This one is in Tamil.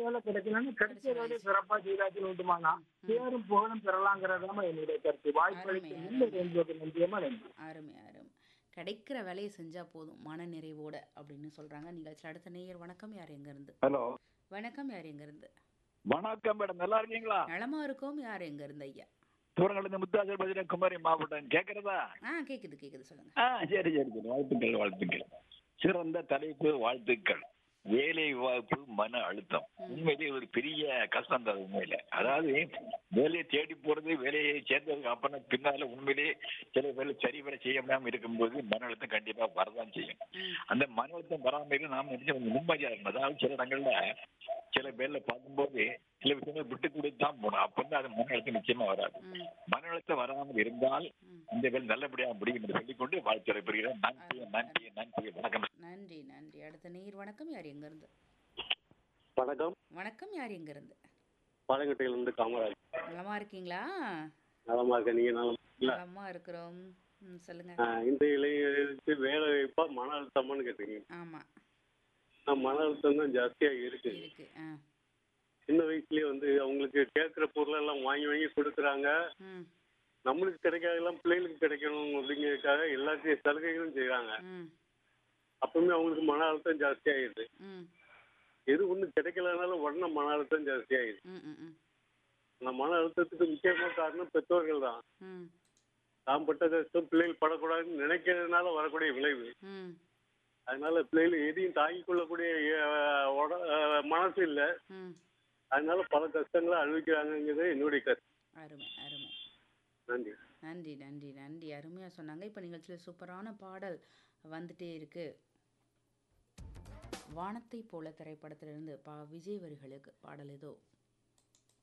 வேலை கிடைக்கலன்னு கிடைச்ச வேலையை சிறப்பா செய்தாச்சுன்னு உண்டுமானா பேரும் புகழும் பெறலாங்கிறதாம என்னுடைய கருத்து வாய்ப்பளித்த அருமை, நல்ல என்பது நன்றியமா நன்றி அருமை அருமை கிடைக்கிற வேலையை செஞ்சா போதும் மன நிறைவோட அப்படின்னு சொல்றாங்க நிகழ்ச்சியில் அடுத்த நேயர் வணக்கம் யார் எங்க இருந்து ஹலோ வணக்கம் யார் எங்க இருந்து வணக்கம் மேடம் நல்லா இருக்கீங்களா நலமா இருக்கோம் யார் எங்க இருந்து ஐயா தூரங்களிலிருந்து முத்தாசர் பதின குமாரி மாவட்டம் கேக்குறதா ஆ கேக்குது கேக்குது சொல்லுங்க ஆ சரி சரி சரி வாழ்த்துக்கள் வாழ்த்துக்கள் சிறந்த தலைப்பு வாழ்த்துக்கள் வேலை வாய்ப்பு மன அழுத்தம் உண்மையிலேயே ஒரு பெரிய கஷ்டம் தான் உண்மையில அதாவது வேலையை தேடி போறது வேலையை சேர்ந்ததுக்கு அப்புறம் பின்னால உண்மையிலேயே சில வேலை சரிவர செய்யாம இருக்கும்போது மன அழுத்தம் கண்டிப்பா வரதான் செய்யும் ம் அந்த மன அழுத்தம் வராம இருந்து நாம நினைச்ச கொஞ்சம் நிம்மதியா இருக்கணும் அதாவது சில இடங்கள்ல சில பேர்ல பார்க்கும்போது சில விஷயங்களை விட்டு கொடுத்து தான் போகணும் அப்ப வந்து அது மன அழுத்தம் நிச்சயமா வராது ம் மன அழுத்தம் வராமல் இருந்தால் ம். இந்த வேலை நல்லபடியா முடியும் என்று சொல்லிக்கொண்டு வாழ்த்துறை பெறுகிறேன் நன்றி நன்றி நன்றி வணக்கம் நன்றி நன்றி அடுத்த நேயர் வணக்கம் யார் எங்க இருந்து வணக்கம் வணக்கம் யார் எங்க இருந்து பாளையங்கோட்டையிலிருந்து காமராஜ் நலமா இருக்கீங்களா நலமா இருக்க நீங்க நலம் இல்ல நலமா இருக்கிறோம் ம் சொல்லுங்க ஆஹ் இந்த இளைஞருக்கு வேலை வாய்ப்பா மன அழுத்தமான்னு கேட்டீங்க ஆமா ஆஹ் மன அழுத்தம் தான் ஜாஸ்தியா இருக்கு இருக்கு ஆ சின்ன வயசுலயே வந்து அவங்களுக்கு கேட்கிற பொருள் எல்லாம் வாங்கி வாங்கி கொடுக்குறாங்க ம் நம்மளுக்கு கிடைக்காதெல்லாம் பிள்ளைகளுக்கு கிடைக்கணும் அப்படிங்கிறதுக்காக எல்லாத்தையும் சலுகைகளும் செய்றாங்க ம் அப்பவுமே அவங்களுக்கு மன அழுத்தம் ஜாஸ்தியாயிருது ம் எது ஒண்ணு கிடைக்கலனாலும் உடனே மன அழுத்தம் ஜாஸ்தியாயிருது ம் ம் ம் அந்த மன அழுத்தத்துக்கு முக்கியமான காரணம் பெற்றோர்கள் தான் ம் தான் பட்ட கஷ்டம் பிள்ளைகள் படக்கூடாதுன்னு நினைக்கிறதுனால வரக்கூடிய விளைவு ம் அதனால பிள்ளைகள் எதையும் தாங்கிக் கொள்ளக்கூடிய அஹ், உட- அஹ், மனசு இல்ல ம் அதனால பல கஷ்டங்களை அனுபவிக்கிறாங்கிறது என்னுடைய கருத்து அருமை அருமை நன்றி நன்றி நன்றி நன்றி அருமையாக சொன்னாங்க இப்போ நிகழ்ச்சியில் சூப்பரான பாடல் வந்துட்டே இருக்கு வானத்தை போல திரைப்படத்திலிருந்து பா விஜய் வரிகளுக்கு பாடல் ஏதோ